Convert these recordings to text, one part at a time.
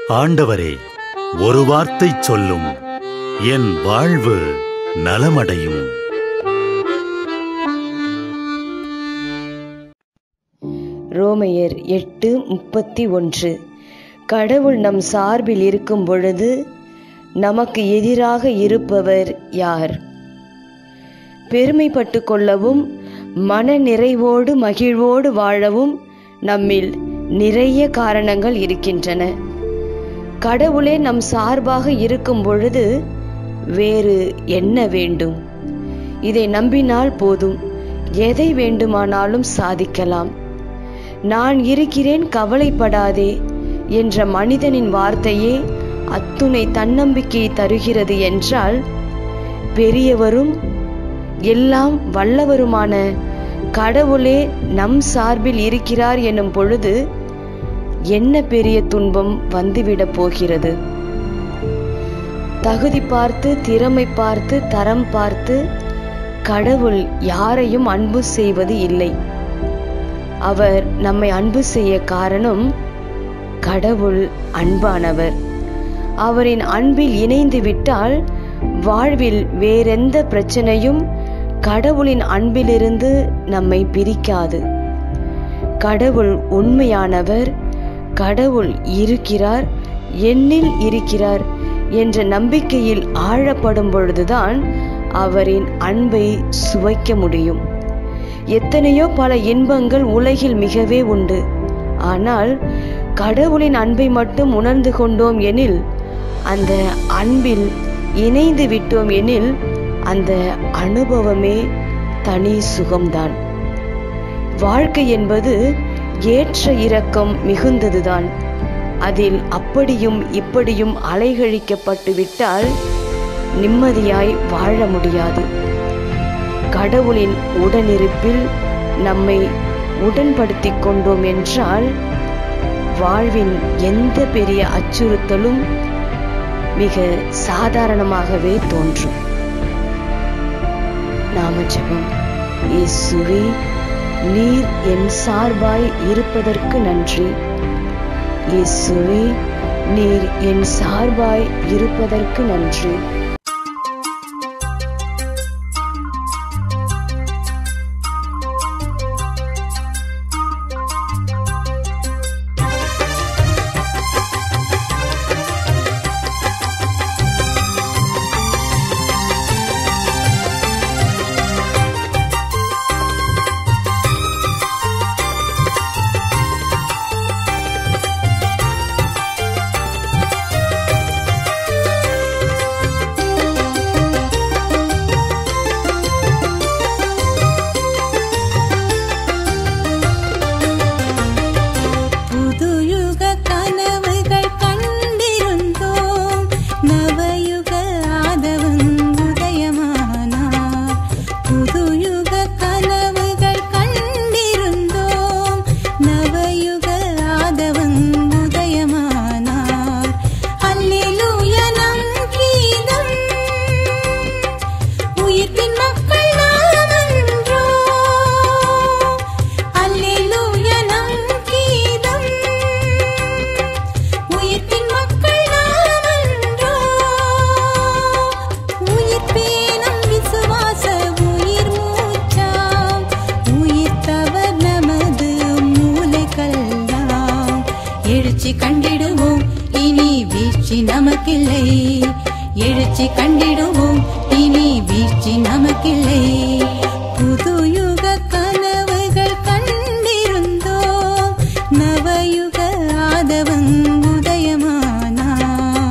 ஆண்டவரே ஒரு வார்த்தை சொல்லும் என் வாழ்வு நலமடையும் ரோமையர் எட்டு முப்பத்தி ஒன்று கடவுள் நம் சார்பில் இருக்கும் பொழுது நமக்கு எதிராக இருப்பவர் யார் பெருமைப்பட்டு கொள்ளவும் மன நிறைவோடு மகிழ்வோடு வாழவும் நம்மில் நிறைய காரணங்கள் இருக்கின்றன கடவுளே நம் சார்பாக இருக்கும் பொழுது வேறு என்ன வேண்டும் இதை நம்பினால் போதும் எதை வேண்டுமானாலும் சாதிக்கலாம் நான் இருக்கிறேன் கவலைப்படாதே என்ற மனிதனின் வார்த்தையே அத்துணை தன்னம்பிக்கை தருகிறது என்றால் பெரியவரும் எல்லாம் வல்லவருமான கடவுளே நம் சார்பில் இருக்கிறார் எனும் பொழுது என்ன பெரிய துன்பம் வந்துவிடப் போகிறது தகுதி பார்த்து திறமை பார்த்து தரம் பார்த்து கடவுள் யாரையும் அன்பு செய்வது இல்லை அவர் நம்மை அன்பு செய்ய காரணம் கடவுள் அன்பானவர் அவரின் அன்பில் இணைந்து விட்டால் வாழ்வில் வேறெந்த பிரச்சனையும் கடவுளின் அன்பிலிருந்து நம்மை பிரிக்காது கடவுள் உண்மையானவர் கடவுள் இருக்கிறார் என்னில் இருக்கிறார் என்ற நம்பிக்கையில் ஆழப்படும் பொழுதுதான் அவரின் அன்பை சுவைக்க முடியும் எத்தனையோ பல இன்பங்கள் உலகில் மிகவே உண்டு ஆனால் கடவுளின் அன்பை மட்டும் உணர்ந்து கொண்டோம் எனில் அந்த அன்பில் இணைந்து விட்டோம் எனில் அந்த அனுபவமே தனி சுகம்தான் வாழ்க்கை என்பது ஏற்ற இறக்கம் மிகுந்ததுதான் அதில் அப்படியும் இப்படியும் அலைகழிக்கப்பட்டு விட்டால் நிம்மதியாய் வாழ முடியாது கடவுளின் உடனிருப்பில் நம்மை உடன்படுத்திக் கொண்டோம் என்றால் வாழ்வின் எந்த பெரிய அச்சுறுத்தலும் மிக சாதாரணமாகவே தோன்றும் நாம ஜெபம் இயேசுவே நீர் என் சார்பாய் இருப்பதற்கு நன்றி இயேசுவே நீர் என் சார்பாய் இருப்பதற்கு நன்றி புதுயுக கனவுகள் கண்டிருந்தோம் நவயுக ஆதவன் உதயமானார் புதுயுக கனவுகள் கண்டிருந்தோம் நவயுக ஆதவன் உதயமானார் அல்லேலூயா நம் கீதம் உயிர்ப்பின் மக்கள் நாமன்றோ அல்லேலூயா நம் கீதம் உயிர்ப்பின் மக்கள் நாமன்றோ உயிர்ப்பே நம் விசுவாச உயிர் மூச்சாம் உயிர்த்தவர் நமது மூளைக்கல்லாம் எழுச்சி கண்டிடுவோம் இனி வீழ்ச்சி நமக்கில்லை எழுச்சி கண்டிடுவோம் இனி வீழ்ச்சி நமக்கில்லை புது யுக கனவுகள் கண்டிருந்தோம் நவயுக ஆதவன் உதயமானார்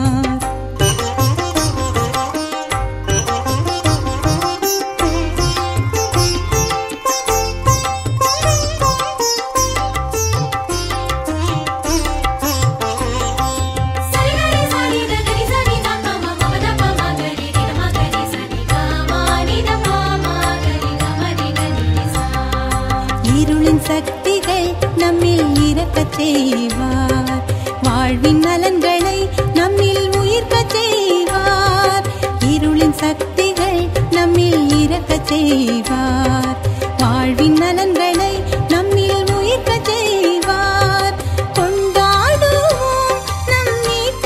சரிகரி சரித கரி சரி தம்ம மம தப்ப மகரி திக மகரி சரி காமானித பாமகரி கமரி கரி சா இருளின் சக்திகள் நம்மில் இறக்கச் செய்வார் வாழ்வின் நலன்களை நம்மில் உயிர்க்கச் செய்வார் இருளின் சக்திகள் நம்மில் இறக்கச் செய்வார் வாழ்வின் நலன்களை நம்மில் உயிர்க்கச் செய்வார் கொண்டாடுவோம் நம்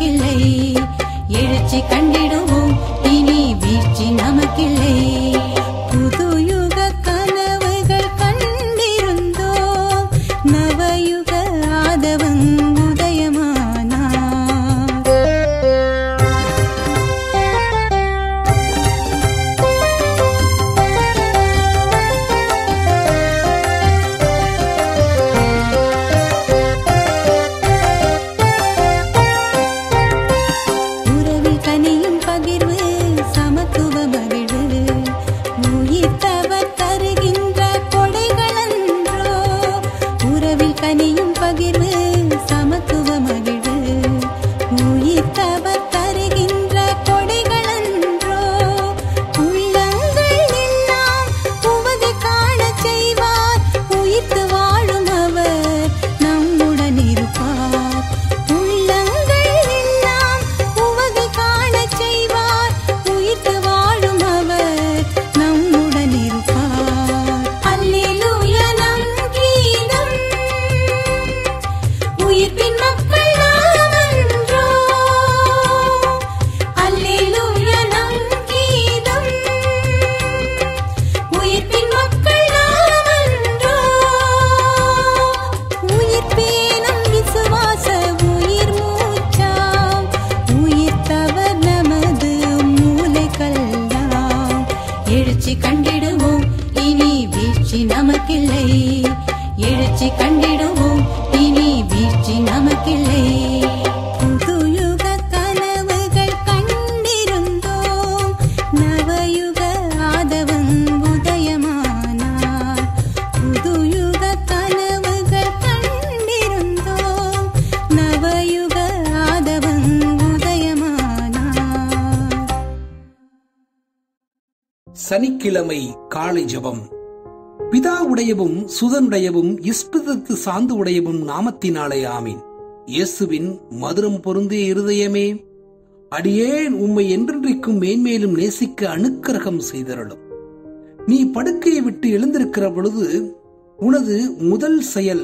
நமக்கில்லை எழுச்சி கண்டிடுவோம் இனி வீழ்ச்சி நமக்கில்லை புது யுக கனவுகள் கண்டிருந்தோம் நவயுக ஆதவன் உதயமானார் உறவில் கனியும் பகிர்வு சமத்துவ மகிழ்வு உயிர்த்தவர் தருகின்ற கொடைகளன்றோ உறவில் கனியும் பகிர்வு சமத்துவ மகிழ்வு உயிர்த்தவர் தருகின்ற கொடைகளன்றோ உள்ளங்கள் எல்லாம் உவதை காணச் செய்வார் உயிர்த்து வாழும் அவர் நம்முடன் இருப்பார் உள்ளங்கள் எல்லாம் உவகை காணச் செய்வார் உயிர்த்து வாழும் அவர் நம்முடன் இருப்பார் அல்லேலூயா நம் கீதம் உயிர்ப்பின் மக்கள் நாமன்றோ அல்லேலூயா நம் கீதம் உயிர்ப்பின் மக்கள் நாமன்றோ உயிர்ப்பேனும் விசுவாச உயிர் மூச்சாம் உயிர்த்தவர் நமது மூளைக்கல்லாம் எழுச்சி கண்டிடுவோம் இனி வீழ்ச்சி நமக்கில்லை எழுச்சி கண்டிடுவோம் இனி வீழ்ச்சி நமக்கில்லை புது யுக கனவுகள் கண்டிருந்தோம் நவயுக ஆதவன் உதயமானார் புது யுக கனவுகள் கண்டிருந்தோம் நவயுக ஆதவன் உதயமானார் சனிக்கிழமை காலை ஜெபம் பிதாவுடையவும் சுதனுடையவும் இஸ்பிதத்து சாந்து உடையவும் நாமத்தினாலே ஆமீன் இயேசுவின் மதுரம் பொருந்திய இருதயமே அடியேன் உம்மை என்றென்றைக்கும் மேன்மேலும் நேசிக்க அனுக்கிரகம் செய்தருளும் நீ படுக்கையை விட்டு எழுந்திருக்கிற பொழுது உனது முதல் செயல்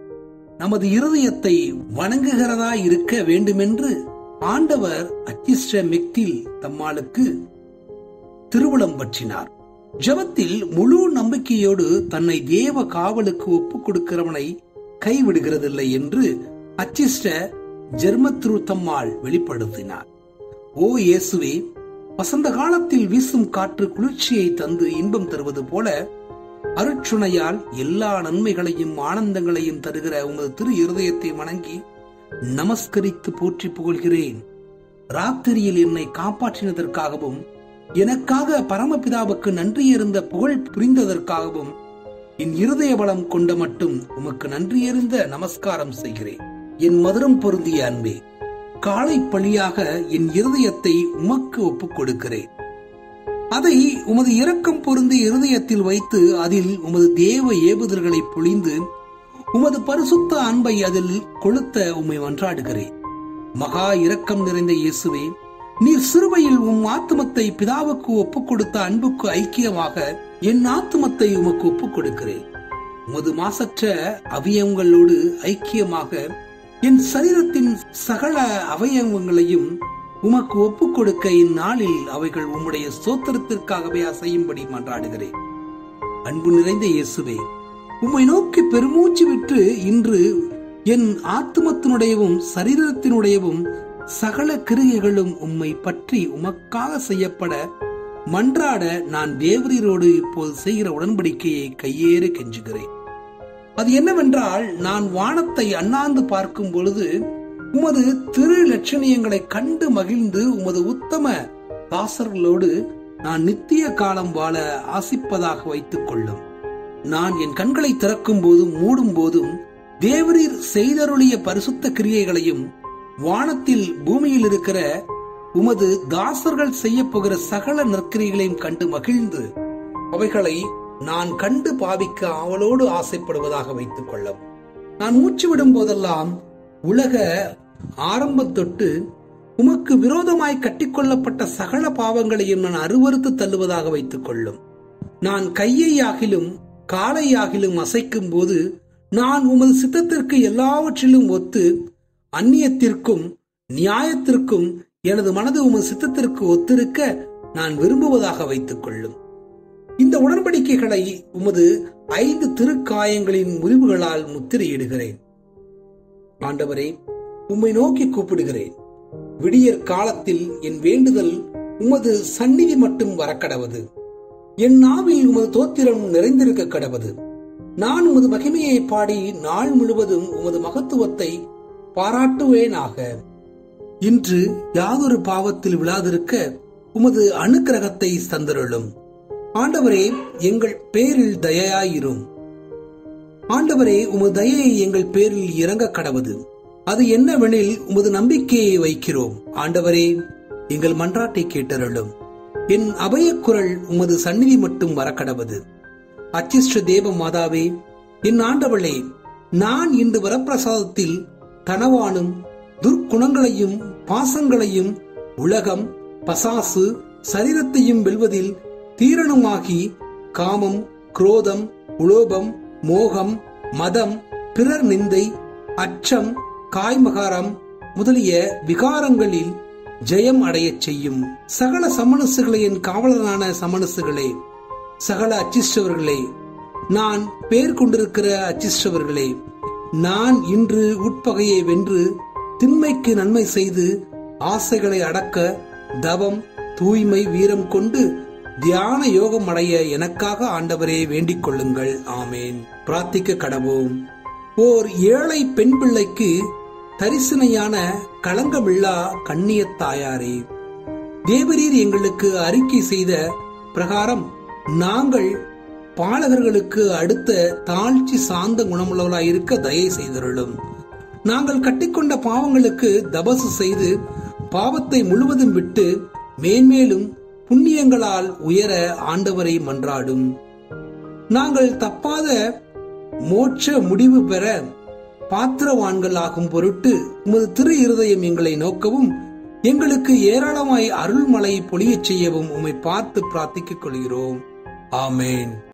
நமது இருதயத்தை வணங்குகிறதா இருக்க வேண்டுமென்று ஆண்டவர் அச்சிஷ்ட மெக்தில் தம்மாளுக்கு திருவுளம் பற்றினார் ஜெபத்தில் முழு நம்பிக்கையோடு தன்னை தேவ காவலுக்கு ஒப்புக் கொடுக்கிறவனை கைவிடுகிறதில்லை என்று அச்சிஷ்ட ஜெர்மத்ரு தம்மாள் வெளிப்படுத்தினார் ஓ இயேசுவே வசந்த காலத்தில் வீசும் காற்று குளிர்ச்சியை தந்து இன்பம் தருவது போல அருட்சுணையால் எல்லா நன்மைகளையும் ஆனந்தங்களையும் தருகிற உமது திரு இருதயத்தை வணங்கி நமஸ்கரித்து போற்றி புகழ்கிறேன் ராத்திரியில் என்னை காப்பாற்றினதற்காகவும் எனக்காக பரமபிதாவுக்கு நன்றி இருந்த புகழ் புரிந்ததற்காகவும் என் இருதய பலம் கொண்ட மட்டும் உமக்கு நன்றி எறிந்த நமஸ்காரம் செய்கிறேன் என் மதுரம் பொருந்திய அன்பே காலை பழியாக என் இருதயத்தை உமக்கு ஒப்புக் கொடுக்கிறேன் அதை உமது இரக்கம் பொருந்திய இருதயத்தில் வைத்து அதில் உமது தேவ ஏவுதல்களை பொழிந்து உமது பரிசுத்த அன்பை அதில் கொளுத்த உம்மை மன்றாடுகிறேன் மகா இரக்கம் நிறைந்த இயேசுவே நீர் சிறுவையில் உம் ஆத்துமத்தை பிதாவுக்கு ஒப்புக் கொடுத்த அன்புக்கு ஐக்கியமாக என் ஆத்துமத்தை உமக்கு ஒப்புக் கொடுக்கிறேன் உமது மாசற்ற அவயவங்களோடு ஐக்கியமாக என் சரீரத்தின் சகல அவயவங்களையும் உமக்கு ஒப்புக் கொடுக்க இந்நாளில் அவைகள் உம்முடைய சோத்திரத்திற்காகவே அசையும்படி மன்றாடுகிறேன் அன்பு நிறைந்த இயேசுவே உம்மை நோக்கி பெருமூச்சு விட்டு இன்று என் ஆத்துமத்தினுடையவும் சரீரத்தினுடையவும் சகல கிருகைகளும் உம்மை பற்றி உமக்காக செய்யப்பட மன்றாட நான் தேவரீரோடு இப்போது செய்கிற உடன்படிக்கையை கையேற கெஞ்சுகிறேன் அது என்னவென்றால் நான் வானத்தை அண்ணாந்து பார்க்கும் பொழுது உமது திரு லட்சணியங்களை கண்டு மகிழ்ந்து உமது உத்தம தாசர்களோடு நான் நித்திய காலம் வாழ ஆசிப்பதாக வைத்துக் கொள்ளும் நான் என் கண்களை திறக்கும் போதும் மூடும் போதும் தேவரீர் செய்தருளிய பரிசுத்த கிரியைகளையும் வானத்தில் பூமியில் இருக்கிற உமது தாசர்கள் செய்ய போகிற சகல நற்கிரிகளையும் கண்டு மகிழ்ந்து அவைகளை நான் கண்டு பாவிக்க அவளோடு ஆசைப்படுவதாக வைத்துக் கொள்ளும் நான் மூச்சு விடும் போதெல்லாம் உலக ஆரம்பத் தொட்டு உமக்கு விரோதமாய் கட்டிக்கொள்ளப்பட்ட சகல பாவங்களையும் நான் அருவறுத்து தள்ளுவதாக வைத்துக் கொள்ளும் நான் கையை ஆகிலும் காலை ஆகிலும் அசைக்கும் போது நான் உமது சித்தத்திற்கு எல்லாவற்றிலும் ஒத்து அந்நியத்திற்கும் நியாயத்திற்கும் எனது மனது உமது சித்தத்திற்கு ஒத்திருக்க நான் விரும்புவதாக வைத்துக் கொள்ளும் இந்த உடன்படிக்கைகளை உமது ஐந்து திருக்காயங்களின் முறிவுகளால் முத்திரையிடுகிறேன் ஆண்டவரே உம்மை நோக்கி கூப்பிடுகிறேன் விடியற் காலத்தில் என் வேண்டுதல் உமது சந்நிதி மட்டும் வரக்கடவது என் நாவில் உமது தோத்திரம் நிறைந்திருக்க கடவது நான் உமது மகிமையை பாடி நாள் முழுவதும் உமது மகத்துவத்தை பாராட்டுவேனாக இன்று யாதொரு பாவத்தில் விழாதிருக்க உமது அனுக்கிரகத்தை தந்தருளும் ஆண்டவரே எங்கள் பேரில் தயையாயிரும் ஆண்டவரே உமது தயையை எங்கள் பேரில் இறங்க கடவது அது என்னவெனில் உமது நம்பிக்கையை வைக்கிறோம் ஆண்டவரே எங்கள் மன்றாட்டை கேட்டருளும் என் அபயக்குரல் உமது சந்நிதி மட்டும் வரக்கடவது அச்சிஷ்ட தேவ மாதாவே என் ஆண்டவளே நான் இன்று வரப்பிரசாதத்தில் கனவானும் துர்க்குணங்களையும் பாசங்களையும் உலகம் பசாசு சரீரத்தையும் வெல்வதில் தீரணுமாகி காமம் குரோதம் உலோபம் மோகம் மதம் பிறர் நிந்தை அச்சம் காய்மகாரம் முதலிய விகாரங்களில் ஜெயம் அடையச் செய்யும் சகல சமணசுகளை என் காவலரான சமணசுகளே சகல அச்சிஷ்டவர்களே நான் பேர் கொண்டிருக்கிற அச்சிஷ்டவர்களே நான் இன்று உட்பகையை வென்று திண்மைக்கு நன்மை செய்து ஆசைகளை அடக்க தவம் தூய்மை வீரம் கொண்டு தியான யோகம் அடைய எனக்காக ஆண்டவரே வேண்டிக் கொள்ளுங்கள் ஆமேன் பிரார்த்திக்க கடவோம் ஓர் ஏழை பெண் பிள்ளைக்கு தரிசனையான களங்கமில்லா கண்ணியத் தாயாரே தேவரீர் எங்களுக்கு அறிக்கை செய்த பிரகாரம் நாங்கள் பாலகர்களுக்கு அடுத்த தாழ்ச்சி சார்ந்த குணமுள்ளவர்களாய் இருக்க தயை செய்தருளும் நாங்கள் கட்டிக்கொண்ட பாவங்களுக்கு தபசு செய்து பாவத்தை முழுவதும் விட்டு மேன்மேலும் புண்ணியங்களால் உயர ஆண்டவரை மன்றாடும் நாங்கள் தப்பாத மோட்ச முடிவு பெற பாத்திரவான்கள் ஆகும் பொருட்டு உமது திரு இருதயம் எங்களை நோக்கவும் எங்களுக்கு ஏராளமாய் அருள்மலை பொழியச் செய்யவும் உம்மை பார்த்து பிரார்த்தித்துக் கொள்கிறோம் ஆமேன்